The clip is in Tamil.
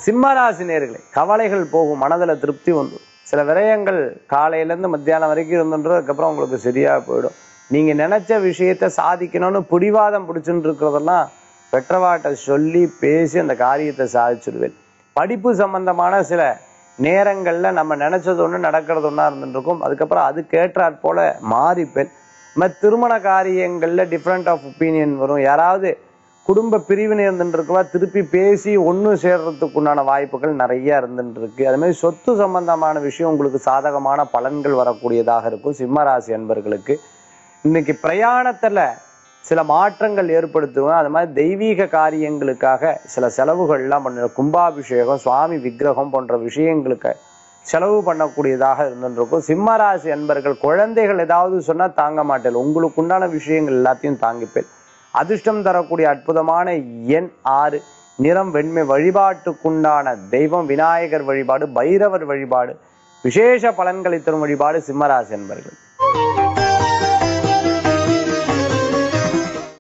சிம்மராசி நேர்களே கவலைகள் போகும் மனதில் திருப்தி வந்து சில விரயங்கள் காலையிலேருந்து மத்தியானம் வரைக்கும் இருந்துன்றது அதுக்கப்புறம் உங்களுக்கு சரியா போயிடும் நீங்க நினைச்ச விஷயத்த சாதிக்கணும்னு பிடிவாதம் பிடிச்சுட்டு இருக்கிறதெல்லாம் பெற்றவாட்ட சொல்லி பேசி அந்த காரியத்தை சாதிச்சிடுவேன் படிப்பு சம்பந்தமான சில நேரங்கள்ல நம்ம நினைச்சது ஒண்ணு நடக்கிறது ஒன்றா இருந்துட்டு இருக்கும் அதுக்கப்புறம் அதுக்கேற்றாற் போல மாறிப்பேன் நம்ம திருமண காரியங்கள்ல டிஃப்ரெண்ட் ஆஃப் ஒப்பீனியன் வரும் யாராவது குடும்ப பிரிவினை இருந்துட்டு இருக்கவா திருப்பி பேசி ஒன்று சேர்றதுக்கு உண்டான வாய்ப்புகள் நிறைய இருந்துட்டு இருக்கு அது மாதிரி சொத்து சம்பந்தமான விஷயம் உங்களுக்கு சாதகமான பலன்கள் வரக்கூடியதாக இருக்கும் சிம்மராசி அன்பர்களுக்கு இன்னைக்கு பிரயாணத்துல சில மாற்றங்கள் ஏற்படுத்துவோம் அது மாதிரி தெய்வீக காரியங்களுக்காக சில செலவுகள்லாம் பண்ண கும்பாபிஷேகம் சுவாமி விக்கிரகம் போன்ற விஷயங்களுக்கு செலவு பண்ணக்கூடியதாக இருந்துருக்கும் சிம்மராசி அன்பர்கள் குழந்தைகள் ஏதாவது சொன்னா தாங்க மாட்டேன் உங்களுக்கு உண்டான விஷயங்கள் எல்லாத்தையும் தாங்கிப்பேன் அதிர்ஷ்டம் தரக்கூடிய அற்புதமான எண் ஆறு நிறம் வெண்மை வழிபாட்டுக்குண்டான தெய்வம் விநாயகர் வழிபாடு பைரவர் வழிபாடு விசேஷ பலன்களை தரும் வழிபாடு சிம்மராசி அன்பர்கள்